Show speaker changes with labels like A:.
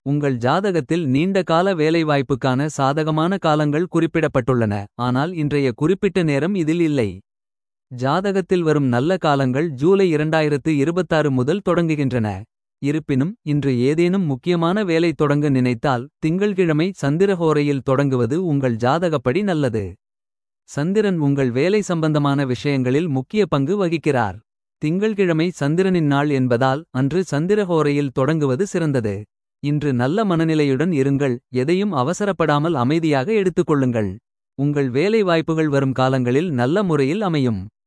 A: உங்கள் ஜாதகத்தில் நீண்ட கால வேலைவாய்ப்புக்கான சாதகமான காலங்கள் குறிப்பிடப்பட்டுள்ளன. ஆனால் இன்றைய குறிப்பிட்ட நேரம் இதில் இல்லை. ஜாதகத்தில் வரும் நல்ல காலங்கள் ஜூலை 2026 முதல் தொடங்குகின்றன. இருப்பினும் இன்று ஏதேனும் முக்கியமான வேலை தொடங்க நினைத்தால். திங்கள்கிழமை சந்திரஹோரையில் தொடங்குவது உங்கள் ஜாதகப்படி நல்லது. சந்திரன் உங்கள் வேலை சம்பந்தமான விஷயங்களில் முக்கிய பங்கு வகிக்கிறார். திங்கள்கிழமை சந்திரனின் நாள் என்பதால் அன்று சந்திரஹோரையில் தொடங்குவது சிறந்தது. இன்று நல்ல மனநிலையுடன் இருங்கள் எதையும் அவசரப்படாமல் அமைதியாக எடுத்துக்கொள்ளுங்கள். உங்கள் வேலை வாய்ப்புகள் வரும் காலங்களில் நல்ல முறையில் அமையும்.